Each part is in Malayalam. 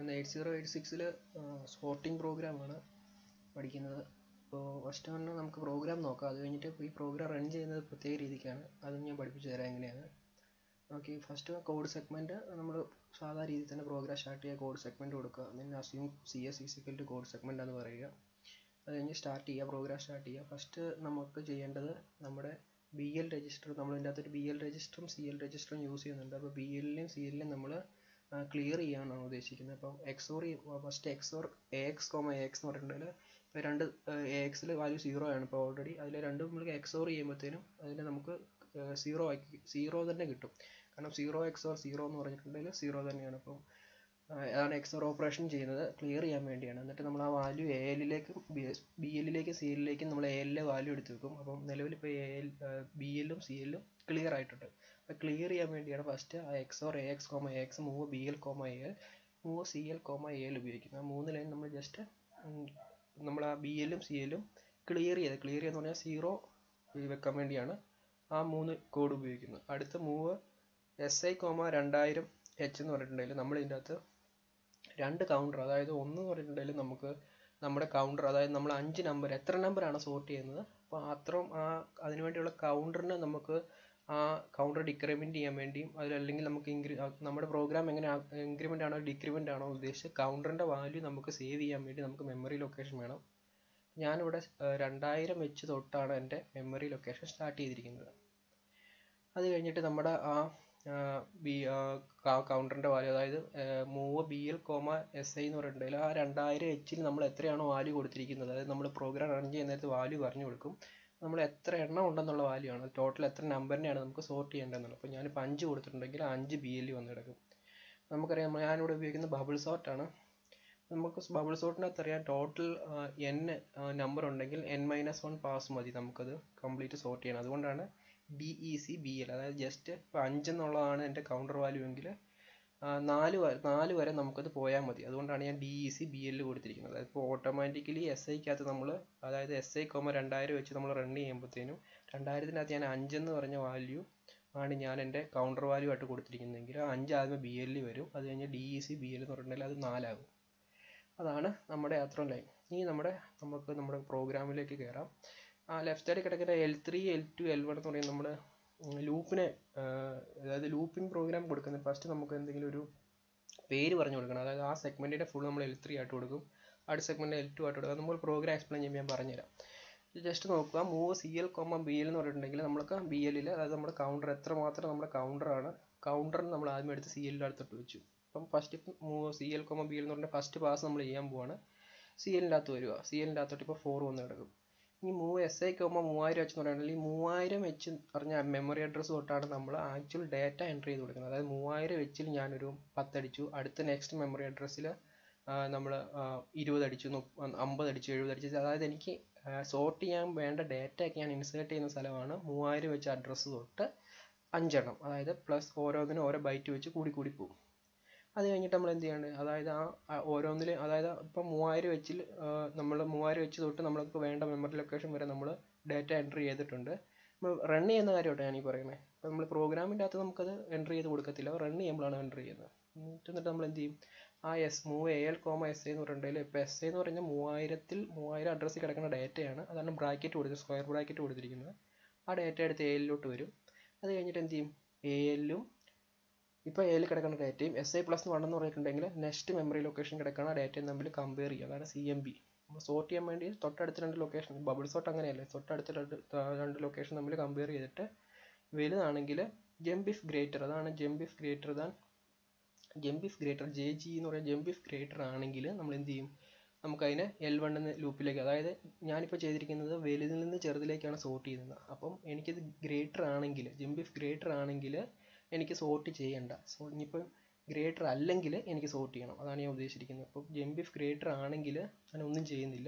എയ്റ്റ് സീറോ എയ്റ്റ് സിക്സിൽ സോർട്ടിംഗ് പ്രോഗ്രാമാണ് പഠിക്കുന്നത് അപ്പോൾ ഫസ്റ്റ് തന്നെ നമുക്ക് പ്രോഗ്രാം നോക്കാം അത് കഴിഞ്ഞിട്ട് ഈ പ്രോഗ്രാം റൺ ചെയ്യുന്നത് പ്രത്യേക രീതിക്കാണ് അതും ഞാൻ പഠിപ്പിച്ചു തരാം എങ്ങനെയാണ് ഓക്കെ ഫസ്റ്റ് കോഡ് സെഗ്മെൻറ്റ് നമ്മൾ സാധാ രീതിയിൽ തന്നെ പ്രോഗ്രാം സ്റ്റാർട്ട് ചെയ്യുക കോഡ് സെഗ്മെൻറ്റ് കൊടുക്കുക then assume C S is equal to code segment എന്ന് പറയുക അത് കഴിഞ്ഞ് സ്റ്റാർട്ട് ചെയ്യുക പ്രോഗ്രാം സ്റ്റാർട്ട് ചെയ്യുക ഫസ്റ്റ് നമുക്ക് ചെയ്യേണ്ടത് നമ്മുടെ ബി എൽ രജിസ്റ്റർ നമ്മൾ ഇതിൻ്റെ അകത്തൊരു ബി എൽ രജിസ്റ്ററും സി എൽ രജിസ്റ്ററും യൂസ് ചെയ്യുന്നുണ്ട് അപ്പോൾ ബി എല്ലിലും സി എല്ലിലും നമ്മൾ ക്ലിയർ ചെയ്യാനാണ് ഉദ്ദേശിക്കുന്നത് അപ്പം xor first xor A X comma A X എന്ന് പറഞ്ഞിട്ടുണ്ടെങ്കിൽ ഇപ്പോൾ രണ്ട് എ എക്സിൽ വാല്യൂ സീറോ ആണ് ഇപ്പോൾ ഓൾറെഡി അതിൽ രണ്ടും നമുക്ക് എക്സോർ ചെയ്യുമ്പോഴത്തേനും അതിന് നമുക്ക് സീറോ ആക്കി സീറോ തന്നെ കിട്ടും കാരണം സീറോ എക്സോർ സീറോ എന്ന് പറഞ്ഞിട്ടുണ്ടെങ്കിൽ സീറോ തന്നെയാണ് അപ്പം അതാണ് എക്സോർ ഓപ്പറേഷൻ ചെയ്യുന്നത് ക്ലിയർ ചെയ്യാൻ വേണ്ടിയാണ് എന്നിട്ട് നമ്മൾ ആ വാല്യൂ എ എല്ലിലേക്കും ബി എല്ലിലേക്കും സി എല്ലിലേക്കും നമ്മൾ എ എല്ലിലെ വാല്യൂ എടുത്ത് വെക്കും അപ്പം നിലവിൽ ഇപ്പോൾ എ എൽ ബി എല്ലും സി എല്ലും ക്ലിയർ ആയിട്ടുണ്ട് അപ്പോൾ ക്ലിയർ ചെയ്യാൻ വേണ്ടിയാണ് ഫസ്റ്റ് ആ xor A X comma A X move B L comma A L move C L comma A L ഉപയോഗിക്കുന്നത് ആ മൂന്ന് ലൈൻ നമ്മൾ ജസ്റ്റ് നമ്മൾ ആ ബി എല്ലും സി എല്ലും ക്ലിയർ ചെയ്ത് ക്ലിയർ ചെയ്യുക പറഞ്ഞാൽ സീറോ വെക്കാൻ വേണ്ടിയാണ് ആ മൂന്ന് കോഡ് ഉപയോഗിക്കുന്നത് അടുത്ത മൂവ് എസ് ഐ കോമ രണ്ടായിരം എച്ച് എന്ന് പറഞ്ഞിട്ടുണ്ടെങ്കിൽ നമ്മൾ ഇതിൻ്റെ അകത്ത് രണ്ട് കൗണ്ടർ അതായത് ഒന്ന് എന്ന് പറഞ്ഞിട്ടുണ്ടെങ്കിൽ നമുക്ക് നമ്മുടെ കൗണ്ടർ അതായത് നമ്മൾ അഞ്ച് നമ്പർ എത്ര നമ്പറാണ് സോർട്ട് ചെയ്യുന്നത് അപ്പോൾ അത്രയും ആ അതിന് വേണ്ടിയുള്ള കൗണ്ടറിനെ നമുക്ക് ആ കൗണ്ടർ ഡിക്രിമെൻറ്റ് ചെയ്യാൻ വേണ്ടിയും അതിലല്ലെങ്കിൽ നമുക്ക് ഇൻക്രി നമ്മുടെ പ്രോഗ്രാം എങ്ങനെ ഇൻക്രിമെൻ്റ് ആണോ ഡിക്രിമെൻ്റ് ആണോ ഉദ്ദേശിച്ച് കൗണ്ടറിൻ്റെ വാല്യൂ നമുക്ക് സേവ് ചെയ്യാൻ വേണ്ടി നമുക്ക് മെമ്മറി ലൊക്കേഷൻ വേണം ഞാനിവിടെ രണ്ടായിരം വെച്ച് തൊട്ടാണ് എൻ്റെ മെമ്മറി ലൊക്കേഷൻ സ്റ്റാർട്ട് ചെയ്തിരിക്കുന്നത് അത് കഴിഞ്ഞിട്ട് നമ്മുടെ ആ ബി കൗണ്ടറിൻ്റെ വാല്യൂ അതായത് move B L comma S I എന്ന് പറഞ്ഞിട്ടുണ്ടെങ്കിൽ ആ രണ്ടായിരം എച്ചിൽ നമ്മൾ എത്രയാണോ വാല്യൂ കൊടുത്തിരിക്കുന്നത് അതായത് നമ്മൾ പ്രോഗ്രാം റൺ ചെയ്യുന്ന നേരത്ത് വാല്യൂ പറഞ്ഞു കൊടുക്കും നമ്മൾ എത്ര എണ്ണം ഉണ്ടെന്നുള്ള വാല്യൂ ആണ് ടോട്ടൽ എത്ര നമ്പറിനെയാണ് നമുക്ക് സോർട്ട് ചെയ്യേണ്ടതെന്നുള്ളത് അപ്പോൾ ഞാനിപ്പോൾ അഞ്ച് കൊടുത്തിട്ടുണ്ടെങ്കിൽ അഞ്ച് ബി എൽ വന്ന് കിടക്കും നമുക്കറിയാം ഞാനിവിടെ ഉപയോഗിക്കുന്ന ബബിൾ സോർട്ടാണ് നമുക്ക് ബബിൾ സോർട്ടിനകത്ത് അറിയാം ടോട്ടൽ എൻ നമ്പർ ഉണ്ടെങ്കിൽ എൻ മൈനസ് വൺ പാസ് മതി നമുക്കത് കംപ്ലീറ്റ് സോർട്ട് ചെയ്യണം അതുകൊണ്ടാണ് D E C B L അതായത് ജസ്റ്റ് ഇപ്പോൾ അഞ്ചെന്നുള്ളതാണ് എൻ്റെ കൗണ്ടർ വാല്യൂ എങ്കിൽ നാല് വരെ നാല് വരെ നമുക്കത് പോയാൽ മതി അതുകൊണ്ടാണ് ഞാൻ D E C B L കൊടുത്തിരിക്കുന്നത് അതായത് ഇപ്പോൾ ഓട്ടോമാറ്റിക്കലി എസ് ഐക്കകത്ത് നമ്മൾ അതായത് എസ് ഐ കോമ രണ്ടായിരം വെച്ച് നമ്മൾ റൺ ചെയ്യുമ്പോഴത്തേനും രണ്ടായിരത്തിനകത്ത് ഞാൻ അഞ്ചെന്ന് പറഞ്ഞ വാല്യൂ ആണ് ഞാൻ എൻ്റെ കൗണ്ടർ വാല്യൂ ആയിട്ട് കൊടുത്തിരിക്കുന്നതെങ്കിൽ അഞ്ച് ആദ്യമേ ബി എല്ലിൽ വരും അത് കഴിഞ്ഞ് D E C B L എന്ന് പറഞ്ഞിട്ടുണ്ടെങ്കിൽ അത് നാലാകും അതാണ് നമ്മുടെ അത്രയും ലൈൻ ഇനി നമ്മുടെ നമുക്ക് നമ്മുടെ പ്രോഗ്രാമിലേക്ക് കയറാം ആ ലെഫ്റ്റ് സൈഡിൽ കിടക്കുന്ന L three L two L one എന്ന് പറയുന്നത് നമ്മുടെ ലൂപ്പിനെ അതായത് ലൂപ്പിംഗ് പ്രോഗ്രാം കൊടുക്കുന്നത് ഫസ്റ്റ് നമുക്ക് എന്തെങ്കിലും ഒരു പേര് പറഞ്ഞു കൊടുക്കണം അതായത് ആ സെഗ്മെൻറ്റിൻ്റെ ഫുൾ നമ്മൾ എൽ ത്രീ ആയിട്ട് കൊടുക്കും അടുത്ത സെഗ്മെൻറ്റ് എൽ ടു ആയിട്ട് കൊടുക്കും നമ്മൾ പ്രോഗ്രാം എക്സ്പ്ലെയിൻ ചെയ്യുമ്പോൾ ഞാൻ പറഞ്ഞുതരാം ജസ്റ്റ് നോക്കുക move C L comma B L എന്ന് പറഞ്ഞിട്ടുണ്ടെങ്കിൽ നമുക്ക് ബി എല്ലിൽ അതായത് നമ്മുടെ കൗണ്ടർ എത്ര മാത്രം നമ്മുടെ കൗണ്ടറാണ് കൗണ്ടറിന് നമ്മൾ ആദ്യം എടുത്ത് സി എല്ലിൻ്റെ അടുത്തോട്ട് വെച്ചു അപ്പം first move C L comma B L എന്ന് പറഞ്ഞാൽ ഫസ്റ്റ് പാസ് നമ്മൾ ചെയ്യാൻ പോവാണ് സി എല്ലിൻ്റെ അകത്ത് വരിക സി എല്ലിൻ്റെ അകത്തോട്ട് ഇപ്പോൾ ഫോർ വന്ന് കിടക്കും ഈ മൂവ് എസ് ഐക്ക് ആകുമ്പോൾ മൂവായിരം എച്ച് എന്ന് പറയുന്നത് ഈ മൂവായിരം എച്ച് പറഞ്ഞ മെമ്മറി അഡ്രസ്സ് തൊട്ടാണ് നമ്മൾ ആക്ച്വൽ ഡാറ്റ എൻ്റർ ചെയ്ത് കൊടുക്കുന്നത് അതായത് മൂവായിരം എച്ചിൽ ഞാനൊരു പത്തടിച്ചു അടുത്ത നെക്സ്റ്റ് മെമ്മറി അഡ്രസ്സിൽ നമ്മൾ ഇരുപത് അടിച്ചു അമ്പത് അടിച്ചു എഴുപത് അടിച്ചു അതായത് എനിക്ക് സോർട്ട് ചെയ്യാൻ വേണ്ട ഡാറ്റ ഒക്കെ ഞാൻ ഇൻസേർട്ട് ചെയ്യുന്ന സ്ഥലമാണ് മൂവായിരം വെച്ച് അഡ്രസ്സ് തൊട്ട് അഞ്ചെണ്ണം അതായത് പ്ലസ് ഓരോന്നിനും ഓരോ ബൈറ്റ് വെച്ച് കൂടി കൂടി പോകും അത് കഴിഞ്ഞിട്ട് നമ്മൾ എന്ത് ചെയ്യാണ് അതായത് ആ ഓരോന്നിൽ അതായത് ഇപ്പം മൂവായിരം വെച്ചിൽ നമ്മൾ മൂവായിരം വെച്ച് തൊട്ട് നമ്മൾക്ക് വേണ്ട മെമ്മറി ലൊക്കേഷൻ വരെ നമ്മൾ ഡാറ്റ എൻ്റർ ചെയ്തിട്ടുണ്ട് നമ്മൾ റൺ ചെയ്യുന്ന കാര്യമായിട്ട് ഞാൻ ഈ പറയുന്നത് ഇപ്പം നമ്മൾ പ്രോഗ്രാമിൻ്റെ അകത്ത് നമുക്കത് എൻ്റർ ചെയ്ത് കൊടുക്കത്തില്ല റൺ ചെയ്യുമ്പോഴാണ് എൻ്റർ ചെയ്യുന്നത് എന്നിട്ട് എന്നിട്ട് നമ്മൾ എന്ത് ചെയ്യും ആ S move A L comma S എന്ന് പറഞ്ഞിട്ടുണ്ടെങ്കിൽ ഇപ്പോൾ എസ് എന്ന് പറഞ്ഞാൽ മൂവായിരത്തിൽ മൂവായിരം അഡ്രസ്സിൽ കിടക്കുന്ന ഡാറ്റയാണ് അതാണ് ബ്രാക്കറ്റ് കൊടുത്തത് സ്ക്വയർ ബ്രാക്കറ്റ് കൊടുത്തിരിക്കുന്നത് ആ ഡാറ്റ എടുത്ത് എ എല്ലിലോട്ട് വരും അത് കഴിഞ്ഞിട്ട് എന്ത് ചെയ്യും എ എല്ലും ഇപ്പോൾ എയിൽ കിടക്കുന്ന ഡാറ്റയും എസ് ഐ പ്ലസ് വൺ എന്ന് പറഞ്ഞിട്ടുണ്ടെങ്കിൽ നെക്സ്റ്റ് മെമ്മറി ലൊക്കേഷൻ കിടക്കുന്ന ഡാറ്റയും തമ്മിൽ കമ്പയർ ചെയ്യുക അതാണ് സി എം ബി നമ്മൾ സോർട്ട് ചെയ്യാൻ വേണ്ടി തൊട്ടടുത്ത രണ്ട് ലൊക്കേഷൻ ബബിൾ സോർട്ട് അങ്ങനെയല്ലേ തൊട്ടടുത്ത രണ്ട് രണ്ട് ലൊക്കേഷൻ തമ്മിൽ കമ്പയർ ചെയ്തിട്ട് വലുതാണെങ്കിൽ ജംപ് ഇഫ് ഗ്രേറ്റർ അതാണ് jump if greater than jump if greater J G എന്ന് പറയുന്ന ജംപ് ഇഫ് ഗ്രേറ്റർ ആണെങ്കിൽ നമ്മൾ എന്ത് ചെയ്യും നമുക്കതിനെ എൽ വൺ എന്ന ലൂപ്പിലേക്ക് അതായത് ഞാനിപ്പോൾ ചെയ്തിരിക്കുന്നത് വലുതിൽ നിന്ന് ചെറുതിലേക്കാണ് സോർട്ട് ചെയ്യുന്നത് അപ്പം എനിക്കിത് ഗ്രേറ്റർ ആണെങ്കിൽ ജംപ് ഇഫ് ഗ്രേറ്റർ ആണെങ്കിൽ എനിക്ക് സോർട്ട് ചെയ്യണ്ട സോ ഇനിയിപ്പം ഗ്രേറ്റർ അല്ലെങ്കിൽ എനിക്ക് സോർട്ട് ചെയ്യണം അതാണ് ഞാൻ ഉദ്ദേശിച്ചിരിക്കുന്നത് അപ്പോൾ ജംപ് ഇഫ് ഗ്രേറ്റർ ആണെങ്കിൽ ഞാൻ ഒന്നും ചെയ്യുന്നില്ല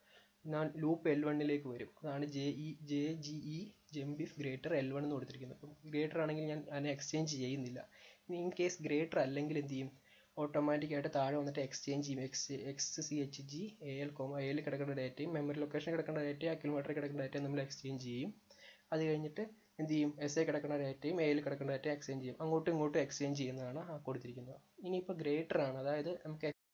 ഞാൻ ലൂപ്പ് എൽ വണ്ണിലേക്ക് വരും അതാണ് J E J G E jump if greater L one എന്ന് കൊടുത്തിരിക്കുന്നത് അപ്പം ഗ്രേറ്റർ ആണെങ്കിൽ ഞാൻ അതിനെ എക്സ്ചേഞ്ച് ചെയ്യുന്നില്ല ഇനി ഇൻ കേസ് ഗ്രേറ്റർ അല്ലെങ്കിൽ എന്ത് ചെയ്യും ഓട്ടോമാറ്റിക്കായിട്ട് താഴെ വന്നിട്ട് എക്സ്ചേഞ്ച് ചെയ്യും X X C H G A L comma എയിൽ കിടക്കുന്ന ഡാറ്റയും മെമ്മറി ലൊക്കേഷൻ കിടക്കുന്ന ഡാറ്റയും ആ കിലോമീറ്ററിൽ കിടക്കുന്ന ഡാറ്റയും നമ്മൾ എക്സ്ചേഞ്ച് ചെയ്യും അത് കഴിഞ്ഞിട്ട് എന്ത് ചെയ്യും എസ് എ കിടക്കുന്ന ഡാറ്റയും എയിൽ കിടക്കുന്ന ഡാറ്റയും എക്സ്ചേഞ്ച് ചെയ്യും അങ്ങോട്ടും ഇങ്ങോട്ടും എക്സ്ചേഞ്ച് ചെയ്യുന്നതാണ് ആ കൊടുത്തിരിക്കുന്നത് ഇനിയിപ്പോൾ ഗ്രേറ്റർ ആണ് അതായത് നമുക്ക്